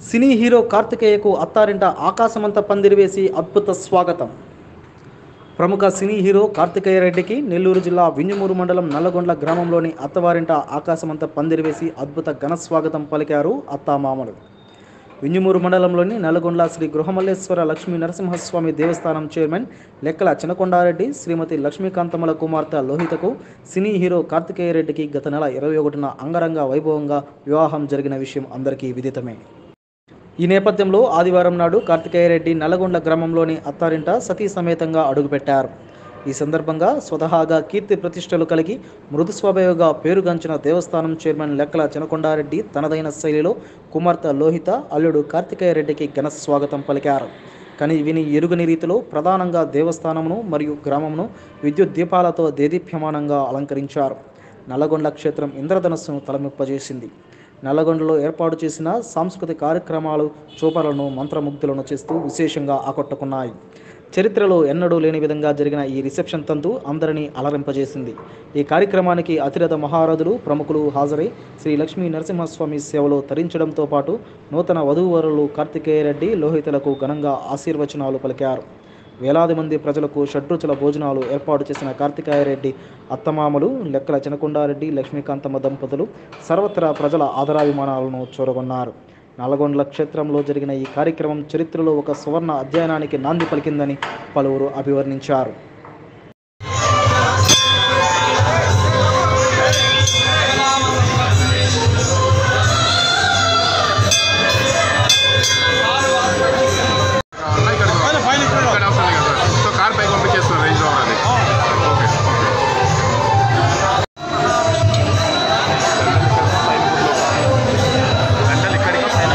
cine hero కార్తికేయకు అత్తారింట ఆకాశమంత పందిరివేసి అద్భుత స్వాగతం ప్రముఖ సినీ హీరో కార్తికేయ రెడ్డికి నెల్లూరు జిల్లా వింజమూరు మండలం నల్లగొండ్ల గ్రామంలోని అత్తవారింట ఆకాశమంత పందిరివేసి అద్భుత ఘన స్వాగతం పలికారు అత్తామామలు వింజమూరు మండలంలోని నల్లగొండ్ల శ్రీ గృహమల్లేశ్వర లక్ష్మీ నరసింహస్వామి దేవస్థానం చైర్మన్ లెక్కల చినకొండారెడ్డి శ్రీమతి లక్ష్మీకాంతమ్మల కుమార్తె లోహితకు సినీ హీరో కార్తికేయ రెడ్డికి గత నెల ఇరవై ఒకటిన అంగరంగ వైభవంగా వివాహం జరిగిన విషయం అందరికీ విదితమే ఈ నేపథ్యంలో ఆదివారం నాడు కార్తికేయరెడ్డి నల్లగొండ గ్రామంలోని అత్తారింట సతీ సమేతంగా అడుగుపెట్టారు ఈ సందర్భంగా స్వతహాగా కీర్తి ప్రతిష్టలు కలిగి మృదు స్వభావగా పేరుగాంచిన దేవస్థానం చైర్మన్ లెక్కల చినకొండారెడ్డి తనదైన శైలిలో కుమార్తె లోహిత అల్లుడు కార్తికేయరెడ్డికి ఘన స్వాగతం పలికారు కానీ విని ఎరుగని రీతిలో ప్రధానంగా దేవస్థానమును మరియు గ్రామమును విద్యుత్ దీపాలతో దేదీప్యమానంగా అలంకరించారు నల్లగొండ క్షేత్రం ఇంద్రధనస్సును తలమిప్పజేసింది నల్లగొండలో ఏర్పాటు చేసిన సాంస్కృతిక కార్యక్రమాలు చూపలను మంత్రముగ్ధులను చేస్తూ విశేషంగా ఆకట్టుకున్నాయి చరిత్రలో ఎన్నడూ లేని విధంగా జరిగిన ఈ రిసెప్షన్ తంతు అందరినీ అలరింపజేసింది ఈ కార్యక్రమానికి అతిరథ మహారథులు ప్రముఖులు హాజరై శ్రీ లక్ష్మీ నరసింహస్వామి సేవలో తరించడంతో పాటు నూతన వధూవరులు కార్తికేయ రెడ్డి లోహితులకు ఘనంగా ఆశీర్వచనాలు పలికారు వేలాది మంది ప్రజలకు షడ్రుచుల భోజనాలు ఏర్పాటు చేసిన కార్తికాయరెడ్డి అత్తమామలు లెక్కల చినకొండారెడ్డి లక్ష్మీకాంతమ్మ దంపతులు సర్వత్రా ప్రజల ఆదరాభిమానాలను చూరగొన్నారు నల్లగొండ్ల క్షేత్రంలో జరిగిన ఈ కార్యక్రమం చరిత్రలో ఒక సువర్ణ అధ్యయనానికి నాంది పలికిందని పలువురు అభివర్ణించారు ఇక్కడ అవసరం లేదు కదా సో కార్ పైకి పంపించేస్తున్నారు రేంజ్ రోవర్ అది ఓకే గంటలు ఇక్కడికి పైన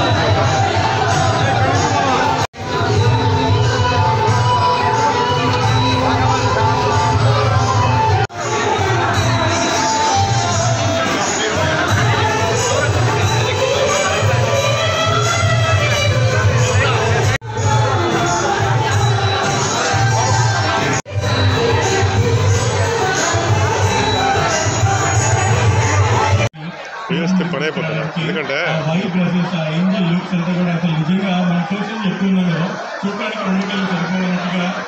వేస్తే పని అయిపోతుంది ఎందుకంటే వైట్ డ్రెస్సెస్ ఆ ఏంజల్ లుక్స్ అంతా కూడా అసలు నిజంగా మన సోషల్ చెప్తున్నాం కదా చూడడానికి రెండు కళ్ళు సరిపోయినట్టుగా